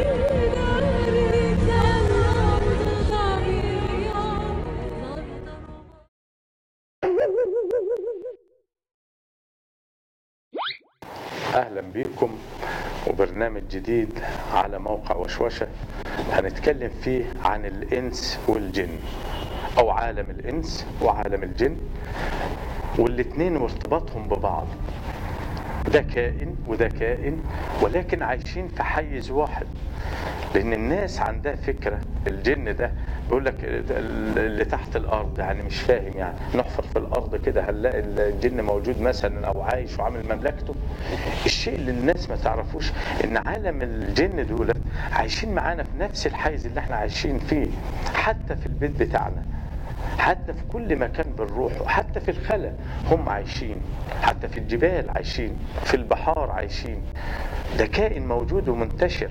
أهلا بكم وبرنامج جديد على موقع وشوشة هنتكلم فيه عن الإنس والجن أو عالم الإنس وعالم الجن والاتنين وارتباطهم ببعض ده كائن وده كائن ولكن عايشين في حيز واحد لان الناس عندها فكره الجن ده بيقول لك اللي تحت الارض يعني مش فاهم يعني نحفر في الارض كده هنلاقي الجن موجود مثلا او عايش وعامل مملكته الشيء اللي الناس ما تعرفوش ان عالم الجن دول عايشين معانا في نفس الحيز اللي احنا عايشين فيه حتى في البيت بتاعنا حتى في كل مكان بنروحه حتى في الخلا هم عايشين حتى في الجبال عايشين في البحار عايشين ده كائن موجود ومنتشر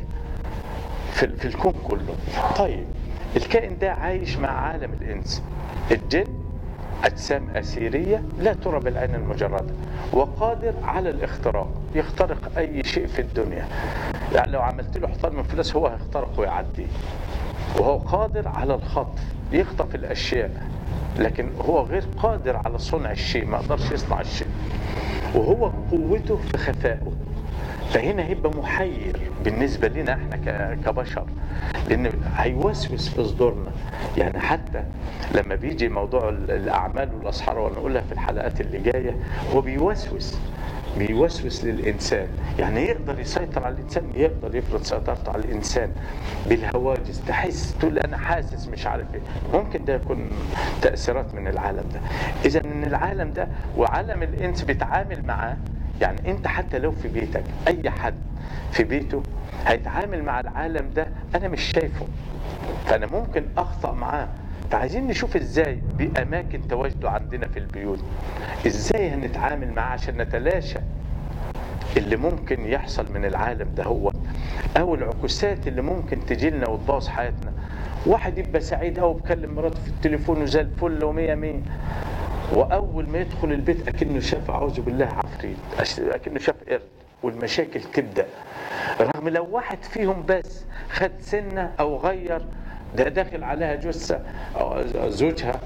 في, في الكون كله طيب الكائن ده عايش مع عالم الإنس الجن أجسام أسيرية لا ترى بالعين المجردة وقادر على الاختراق يخترق أي شيء في الدنيا يعني لو عملت له حصان من فلس هو هيخترق ويعدي وهو قادر على الخطف يخطف الأشياء لكن هو غير قادر على صنع الشيء ما قدرش يصنع الشيء وهو قوته في خفائه فهنا هيبقى محير بالنسبة لنا احنا كبشر لان هيوسوس في صدورنا يعني حتى لما بيجي موضوع الاعمال والاسحار ونقولها في الحلقات اللي جاية هو بيوسوس بيوسوس للإنسان يعني يقدر يسيطر على الإنسان يقدر يفرض سيطرته على الإنسان بالهواجس تحس تقول أنا حاسس مش عارف إيه ممكن ده يكون تأثيرات من العالم ده إذا إن العالم ده وعالم الإنس بيتعامل معاه يعني أنت حتى لو في بيتك أي حد في بيته هيتعامل مع العالم ده أنا مش شايفه فأنا ممكن أخطأ معاه فعايزين نشوف ازاي باماكن تواجده عندنا في البيوت ازاي هنتعامل معاه عشان نتلاشى اللي ممكن يحصل من العالم ده هو او العكوسات اللي ممكن تجي لنا وتبوظ حياتنا واحد يبقى سعيد قوي بكلم مراته في التليفون وزي الفل ومية مية واول ما يدخل البيت اكنه شاف اعوذ بالله عفريت اكنه شاف قرد والمشاكل تبدا رغم لو واحد فيهم بس خد سنه او غير ده داخل عليها جثة زوجها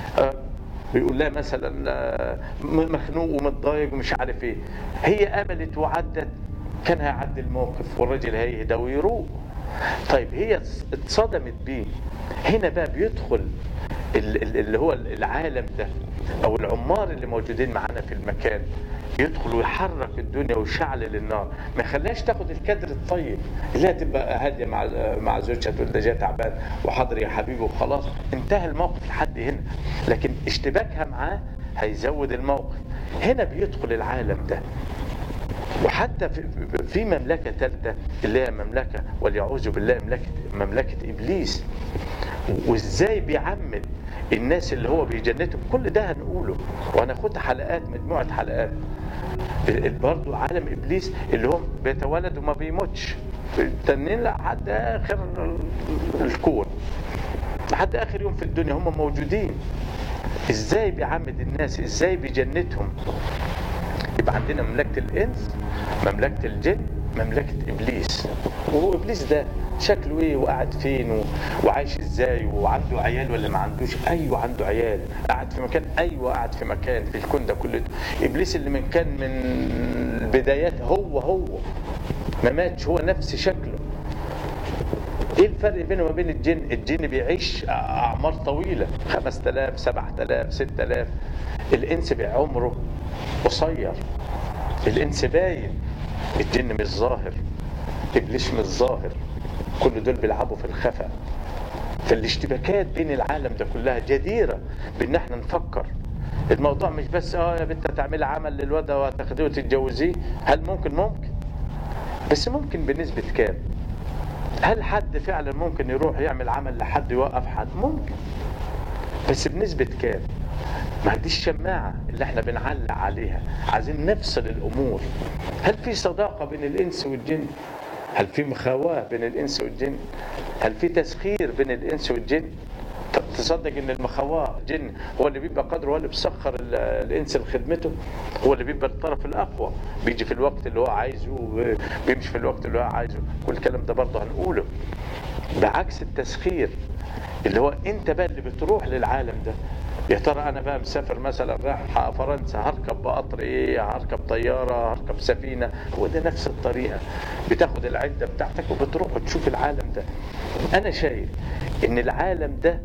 بيقول لها مثلا مخنوق ومتضايق ومش عارف ايه هي املت وعدت كان هيعدي الموقف والراجل هيهدى ويروق طيب هي اتصدمت بيه هنا بقى بيدخل اللي هو العالم ده او العمار اللي موجودين معانا في المكان يدخل ويحرك الدنيا ويشعل النار ما يخليهاش تاخد الكادر الطيب اللي هي تبقى هاديه مع مع زوجها تقول ده جاي تعبان وحاضر يا حبيبي وخلاص انتهى الموقف لحد هنا لكن اشتباكها معاه هيزود الموقف هنا بيدخل العالم ده وحتى في, في مملكة ثالثة اللي هي مملكة واليعوذ بالله مملكة, مملكة إبليس وإزاي بيعمد الناس اللي هو بيجنتهم كل ده هنقوله وهناخدها حلقات مجموعة حلقات برضو عالم إبليس اللي هو بيتولد وما بيموتش تنين لحد آخر الكون لحد آخر يوم في الدنيا هم موجودين إزاي بيعمد الناس إزاي بيجنتهم يبقى عندنا مملكة الإنس مملكة الجن مملكة إبليس وهو إبليس ده شكله إيه وقاعد فين و... وعايش إزاي وعنده عيال ولا ما عندوش أيوه عنده عيال قاعد في مكان أيوه قاعد في مكان في الكون ده كله إبليس اللي من كان من البدايات هو هو ما ماتش هو نفس شكله ايه الفرق بينه وبين بين الجن الجن بيعيش اعمار طويله 5000 7000 6000 الانس بعمره قصير الانس باين الجن مش ظاهر ابليس مش ظاهر كل دول بيلعبوا في الخفا فالاشتباكات بين العالم ده كلها جديره بان احنا نفكر الموضوع مش بس اه يا بنت تعملي عمل للواد وهتاخديه وتتجوزيه هل ممكن ممكن بس ممكن بنسبه كام هل حد فعلا ممكن يروح يعمل عمل لحد يوقف حد ممكن بس بنسبة كام ما دي الشماعة اللي احنا بنعلق عليها عايزين نفصل الأمور هل في صداقة بين الإنس والجن هل في مخاواة بين الإنس والجن هل في تسخير بين الإنس والجن طب تصدق ان المخواه جن هو اللي بيبقى قادر هو اللي بيسخر ال- الانس لخدمته هو اللي بيبقى الطرف الاقوى بيجي في الوقت اللي هو عايزه بيمشي في الوقت اللي هو عايزه كل الكلام ده برضه هنقوله بعكس التسخير اللي هو انت بقى اللي بتروح للعالم ده يا ترى انا بقى مسافر مثلا رايح فرنسا هركب بقطر ايه هركب طياره هركب سفينه هو ده نفس الطريقه بتاخد العده بتاعتك وبتروح وتشوف العالم ده انا شايف ان العالم ده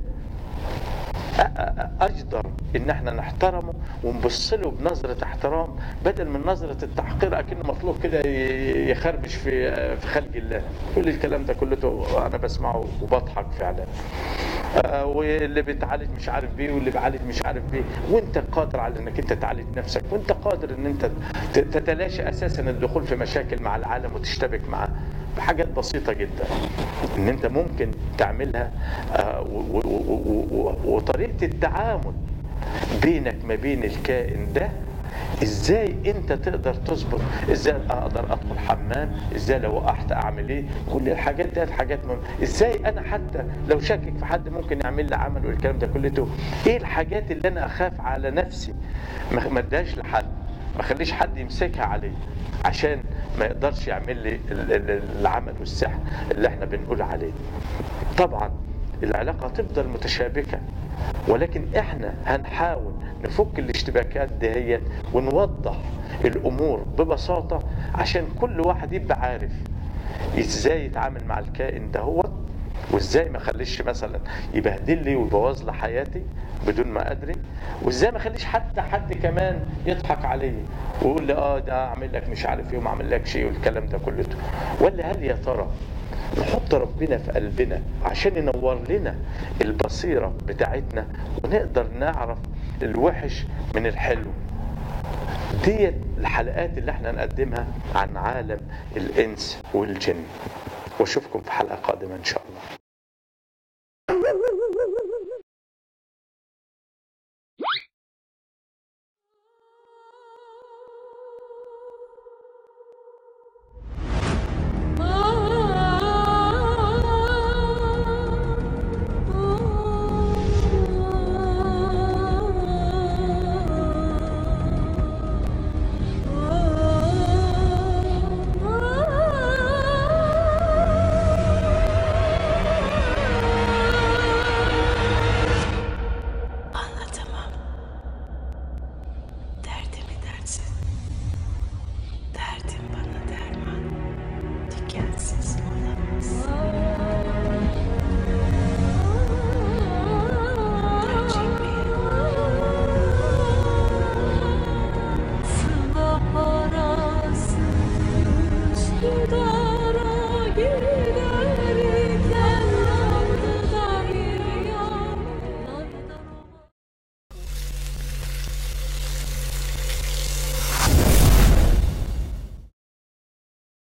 أ- أ- اجدر ان احنا نحترمه ونبص له بنظره احترام بدل من نظره التحقير اكنه مطلوب كده ي- يخربش في في خلق الله كل الكلام ده كله انا بسمعه وبضحك فعلا آه، واللي بيتعالج مش عارف بيه واللي بيعالج مش عارف بيه وانت قادر على انك انت تعالج نفسك وانت قادر ان انت ت- تتلاشى اساسا الدخول في مشاكل مع العالم وتشتبك معاه بحاجات بسيطة جدا ان انت ممكن تعملها آه، و- و- و- و- وطريقة التعامل بينك ما بين الكائن ده ازاي انت تقدر تظبط ازاي اقدر ادخل حمام ازاي لو وقعت اعمل ايه كل الحاجات دي حاجات مهمة ازاي انا حتى لو شاكك في حد ممكن يعمل لي عمل والكلام ده كله ايه الحاجات اللي انا اخاف على نفسي ما ما اديهاش لحد ما اخليش حد يمسكها عليه عشان ما يقدرش يعمل لي ال- ال- العمل والسحر اللي احنا بنقول عليه طبعا العلاقة تفضل متشابكة ولكن احنا هنحاول نفك الاشتباكات دهيت ونوضح الامور ببساطة عشان كل واحد يبقى عارف ازاي يتعامل مع الكائن دهوت وازاي ما اخليش مثلا يبهدل لي ويبوظ لي حياتي بدون ما ادري وازاي ما اخليش حتى حد كمان يضحك عليا ويقول لي اه ده اعمل لك مش عارف ايه وما اعمل لكش ايه والكلام ده كله ولا هل يا ترى نحط ربنا في قلبنا عشان ينور لنا البصيرة بتاعتنا ونقدر نعرف الوحش من الحلو ديت الحلقات اللي احنا نقدمها عن عالم الانس والجن واشوفكم في حلقة قادمة ان شاء الله